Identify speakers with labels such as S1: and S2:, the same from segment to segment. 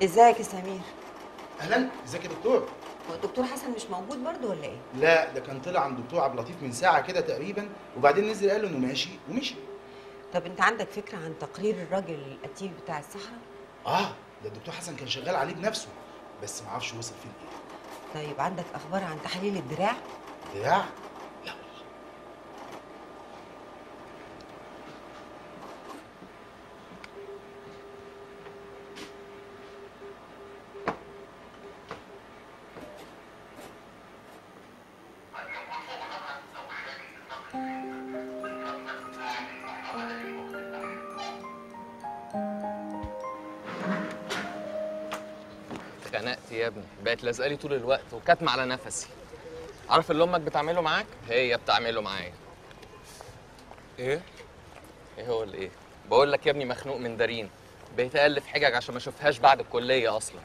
S1: ازيك يا سمير
S2: اهلا ازيك يا دكتور
S1: هو الدكتور حسن مش موجود برضه ولا ايه
S2: لا ده كان طلع عند دكتور عبد اللطيف من ساعه كده تقريبا وبعدين نزل قال له انه ماشي ومشي
S1: طب انت عندك فكره عن تقرير الراجل القتيل بتاع الصحراء
S2: اه ده الدكتور حسن كان شغال عليه بنفسه بس ما اعرفش وصل فين ايه
S1: طيب عندك اخبار عن تحاليل الدراع
S2: دراع لا والله
S3: اتخنقت يا ابني بقت لازقالي طول الوقت وكاتمه على نفسي عارف اللي امك بتعمله معاك هي بتعمله معايا
S4: ايه
S3: ايه هو اللي ايه بقول لك يا ابني مخنوق من دارين بقيت الف حجج عشان ما اشوفهاش بعد الكليه اصلا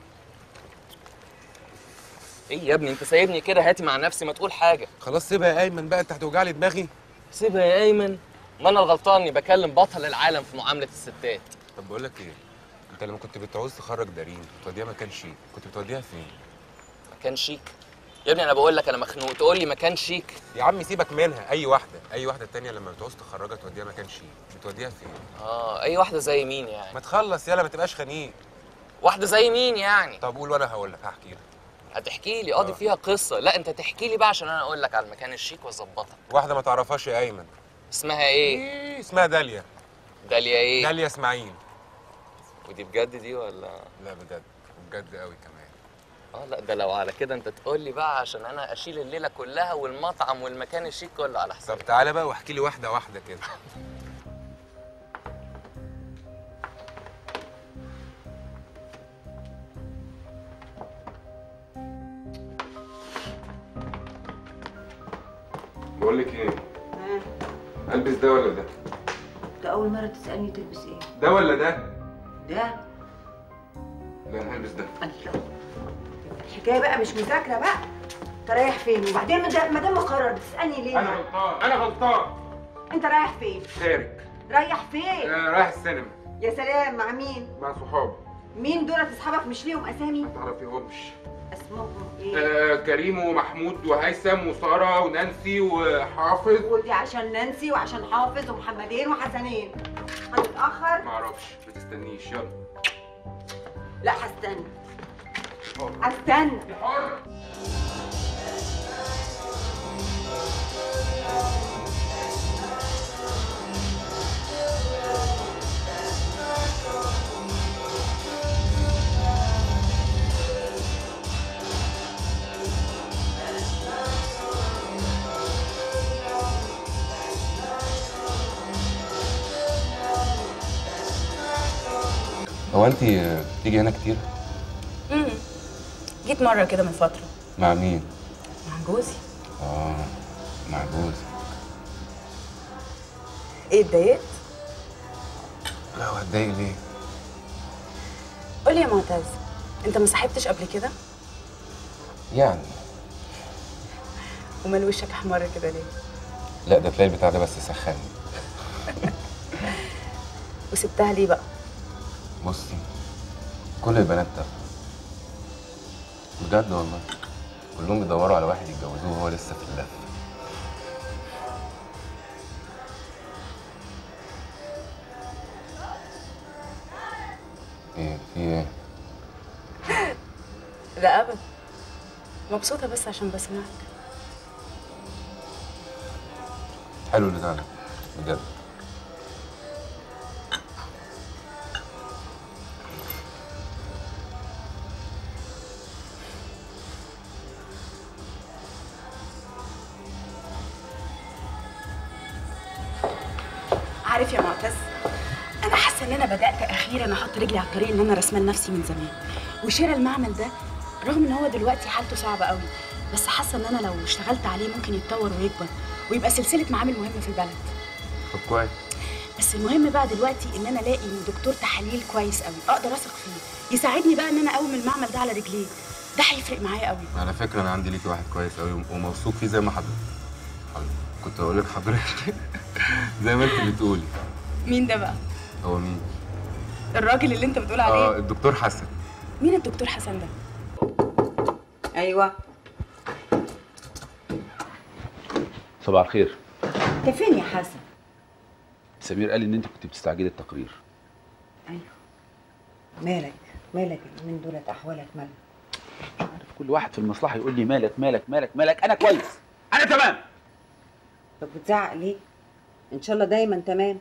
S3: ايه يا ابني انت سايبني كده هاتي مع نفسي ما تقول حاجه
S4: خلاص سيبها يا ايمن بقى انت هتوجع لي دماغي
S3: سيبها يا ايمن ما انا الغلطان اني بكلم بطل العالم في معامله الستات
S4: طب بقول لك ايه انت لما كنت بتعوز تخرج دارين توديها مكان شيك كنت بتوديها فين
S3: مكان شيك يا ابني انا بقول لك انا مخنوق تقول لي مكان شيك
S4: يا عم سيبك منها اي واحده اي واحده تانية لما بتعوز تخرجها توديها مكان شيك بتوديها فين
S3: اه اي واحده زي مين يعني
S4: ما تخلص يلا ما تبقاش خنيق
S3: واحده زي مين يعني
S4: طب قول وانا هقول لك هحكي لك
S3: هتحكي لي قاضي
S4: آه.
S3: فيها قصه لا انت تحكي لي بقى عشان انا اقول لك على المكان الشيك واظبطك
S4: واحده ما تعرفهاش يا ايمن
S3: اسمها ايه
S4: ايه اسمها داليا
S3: داليا ايه
S4: داليا اسماعيل
S3: ودي بجد دي ولا
S4: لا بجد وبجد قوي كمان
S3: اه لا ده لو على كده انت تقول لي بقى عشان انا اشيل الليله كلها والمطعم والمكان الشيك كله على
S4: طب
S3: حسابي
S4: تعالى بقى واحكي لي واحده واحده كده بقول لك ايه البس ده ولا ده
S1: ده اول مره تسالني تلبس ايه
S4: ده ولا ده
S1: ده
S4: لا انا هلبس ده
S1: الله الحكايه بقى مش مذاكره بقى انت رايح فين وبعدين ما دام- ما دام مقرر بتسالني ليه
S4: انا غلطان انا غلطان
S1: انت رايح فين
S4: خارج
S1: رايح فين
S4: انا رايح السينما
S1: يا سلام مع مين
S4: مع صحابي
S1: مين دول اصحابك مش ليهم اسامي
S4: ما تعرفيهمش
S1: اسمهم ايه
S4: آه كريم ومحمود وهيثم وساره ونانسي وحافظ
S1: ودي عشان نانسي وعشان حافظ ومحمدين وحسنين هتتاخر
S4: ما اعرفش ما تستنيش يلا
S1: لا هستنى هستنى
S4: حر
S5: هو انت بتيجي هنا كتير
S6: امم جيت مرة كده من فترة
S5: مع مين
S6: مع جوزي
S5: اه مع جوزي
S6: ايه اتضايقت؟
S5: لا وهتضايق ليه
S6: قولي يا معتز انت ما صاحبتش قبل كده؟
S5: يعني
S6: ومال وشك احمر كده ليه؟
S5: لا ده تلاقي البتاع ده بس سخني
S6: وسبتها ليه بقى؟
S5: بصي كل البنات ده بجد والله كلهم بيدوروا على واحد يتجوزوه وهو لسه في اللف ايه في ايه
S6: لا ابدا مبسوطة بس عشان بسمعك
S5: حلو اللي ده بجد
S6: عارف يا معتز انا حاسه ان انا بدات اخيرا احط رجلي على الطريق اللي انا رسمه لنفسي من زمان وشراء المعمل ده رغم ان هو دلوقتي حالته صعبه قوي بس حاسه ان انا لو اشتغلت عليه ممكن يتطور ويكبر ويبقى سلسله معامل مهمه في البلد
S5: طب كويس
S6: بس المهم بقى دلوقتي ان انا الاقي دكتور تحاليل كويس قوي اقدر اثق فيه يساعدني بقى ان انا اقوم المعمل ده على رجليه ده هيفرق معايا قوي
S5: على فكرة أنا عندي ليكي واحد كويس أوي وموثوق فيه زي ما حضرتك حضرتك كنت أقول لك حضرتك زي ما أنت بتقولي
S6: مين ده بقى
S5: هو مين؟
S6: الراجل اللي انت بتقول
S5: اه
S6: عليه
S5: الدكتور حسن
S6: مين الدكتور حسن ده
S1: ايوه
S7: صباح الخير
S1: انت فين يا حسن
S7: سمير قال لي ان انت كنت بتستعجلي التقرير
S1: ايوه مالك مالك اليومين دولت احوالك مالك
S7: مش عارف كل واحد في المصلحه يقول لي مالك مالك مالك مالك انا كويس انا تمام
S1: طب بتزعق ليه ان شاء الله دايما تمام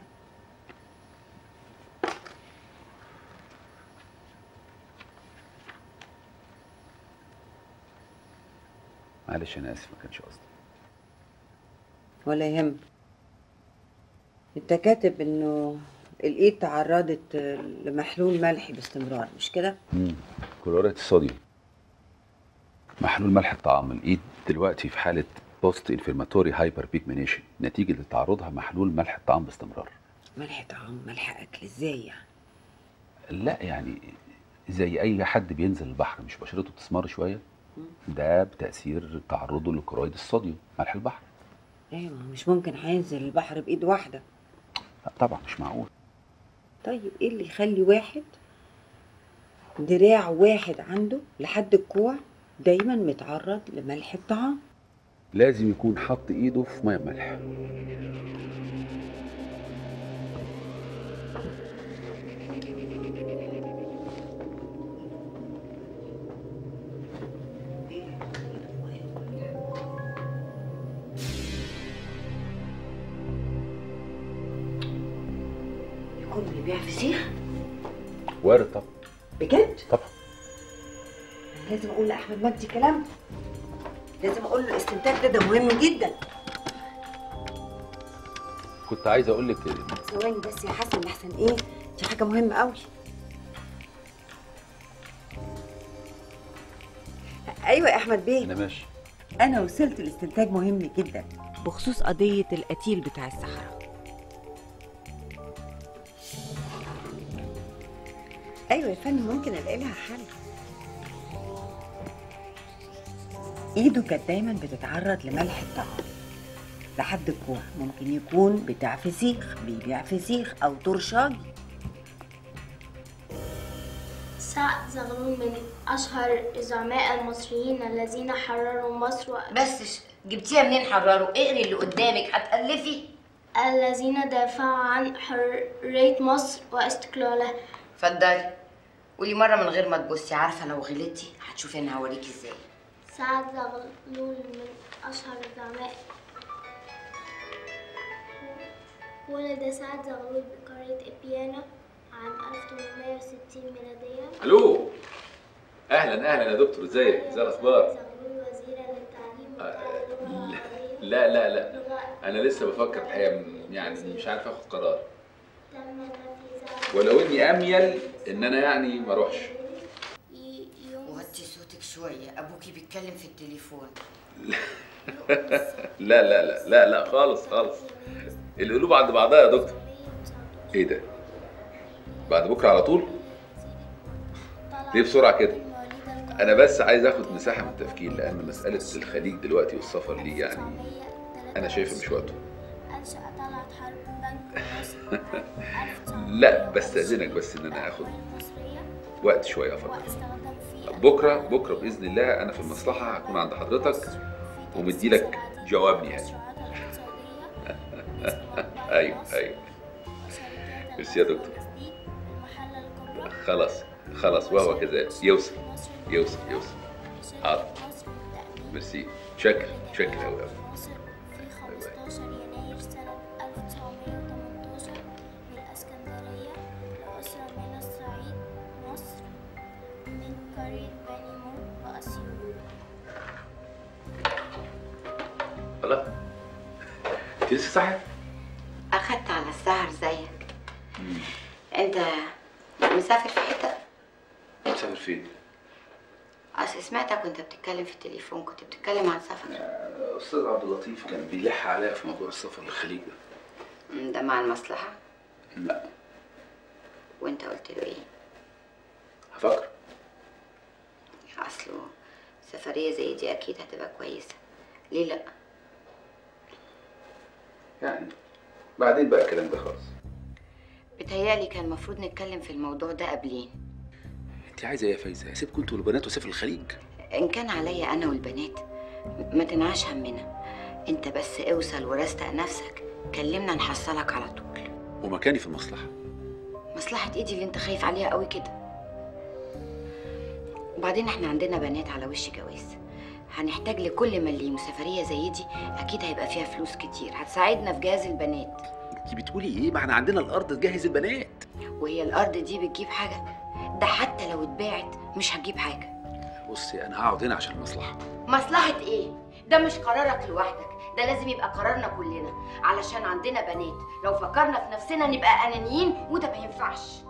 S7: معلش انا اسف ما كانش قصدي
S1: ولا يهم انت كاتب انه الايد تعرضت لمحلول ملحي باستمرار مش كده
S7: امم كلورات الصوديوم محلول ملح الطعام الايد دلوقتي في حاله بوست انفلاماتوري هايبر بيجمنيشن نتيجه لتعرضها محلول ملح الطعام باستمرار
S1: ملح طعام ملح اكل ازاي يعني
S7: لا يعني زي اي حد بينزل البحر مش بشرته بتسمر شويه ده بتاثير تعرضه لكلورايد الصوديوم ملح البحر
S1: ايوه مش ممكن هينزل البحر بايد واحده
S7: لا طبعا مش معقول
S1: طيب ايه اللي يخلي واحد دراع واحد عنده لحد الكوع دايما متعرض لملح الطعام
S7: لازم يكون حط ايده في ميه بملح
S1: يكون بيبيع فسيخ
S7: وارد طبعا
S1: بجد
S7: طبعا
S1: أنا لازم اقول لاحمد مجدي كلام لازم اقول له الاستنتاج ده ده مهم جدا
S7: كنت عايز اقول لك
S1: ثواني بس يا حسن احسن ايه دي حاجه مهمه قوي ايوه يا احمد بيه
S7: انا ماشي
S1: انا وصلت لاستنتاج مهم جدا بخصوص قضيه القتيل بتاع الصحراء ايوه يا فندم ممكن الاقي لها حل ايده كانت دايما بتتعرض لملح الطعام لحد الكوع ممكن يكون بتاع فسيخ بيبيع فسيخ او طرشاجي
S8: سعد زغلول من أشهر الزعماء المصريين الذين حرروا مصر و...
S9: بس ش- جبتيها منين حرروا اقري اللي قدامك هتألفي
S8: الذين دافعوا عن حرية مصر واستقلالها
S9: اتفضلي قولي مرة من غير ما تبصي عارفة لو غلطتي هتشوفي انا هوريكي ازاي
S8: سعد زغلول من أشهر الزعماء ولد سعد زغلول بقرية إبيانا عام 1860 ميلادية
S5: الو اهلا اهلا يا دكتور ازيك ازي الاخبار
S8: زغلول وزيرا للتعليم والتعليم العربية
S5: لا لا لا
S8: لغة
S5: انا لسه بفكر الحقيقه م- يعني مش عارف اخد قرار
S8: تم نفي سعد
S5: ولو اني اميل ان انا يعني ما اروحش
S8: ي- يوم
S9: وطي صوتك شوية ابوكي بيتكلم في التليفون
S5: لا لا لا لا لا خالص خالص القلوب عند بعضها يا دكتور ايه ده بعد بكره على طول ليه بسرعه كده انا بس عايز اخد مساحه من التفكير لان مساله الخليج دلوقتي والسفر ليه يعني انا شايفه مش وقته
S8: أنشأ طلعت حرب بنك مصر
S5: لا بستأذنك بس ان انا اخد
S8: المصرية
S5: وقت شويه افكر
S8: واستخدم في
S5: بكره بكره باذن الله انا في المصلحه هكون عند حضرتك ومديلك جواب نهائي ايوه ايوه ميرسي يا دكتور
S8: المحلة الكبرى
S5: خلاص خلاص وهو كذلك يوصل يوصل يوصل حاضر
S8: مصر للتأمين
S5: ميرسي شكر شكر قوي قوي
S8: مصر في 15 يناير سنة 1918 من الإسكندرية لأسرة من الصعيد مصر من قرية بني مو وأسيوط
S5: خلاص انت لسه صاحي؟
S9: اخدت على السهر زيك انت مسافر في حتة
S5: مسافر فين؟
S9: اصل سمعتك وانت بتتكلم في التليفون كنت بتتكلم عن سفر
S5: استاذ عبد اللطيف كان بيلح عليا في موضوع السفر للخليج ده
S9: مم، ده مع المصلحة
S5: لا
S9: وانت قلت له ايه
S5: هفكر
S9: اصله سفرية زي دي اكيد هتبقى كويسة ليه لا
S5: يعني بعدين بقى الكلام ده خالص
S9: بتهيألي كان المفروض نتكلم في الموضوع ده قبلين
S7: انت عايزه ايه يا فايزه اسيبكم انتوا والبنات واسافر الخليج
S9: ان كان عليا انا والبنات ما تنعاش همنا انت بس اوصل ورستق نفسك كلمنا نحصلك على طول
S7: ومكاني في المصلحه
S9: مصلحة ايدي اللي انت خايف عليها قوي كده وبعدين احنا عندنا بنات على وش جواز هنحتاج لكل مليم سفرية زي دي اكيد هيبقى فيها فلوس كتير هتساعدنا في جهاز البنات
S7: انت بتقولي ايه ما احنا عندنا الارض تجهز البنات
S9: وهي الارض دي بتجيب حاجة ده حتى لو اتباعت مش هتجيب حاجة
S7: بصي انا هقعد هنا عشان المصلحه
S9: مصلحة ايه؟ ده مش قرارك لوحدك ده لازم يبقى قرارنا كلنا علشان عندنا بنات لو فكرنا في نفسنا نبقى انانيين وده ما ينفعش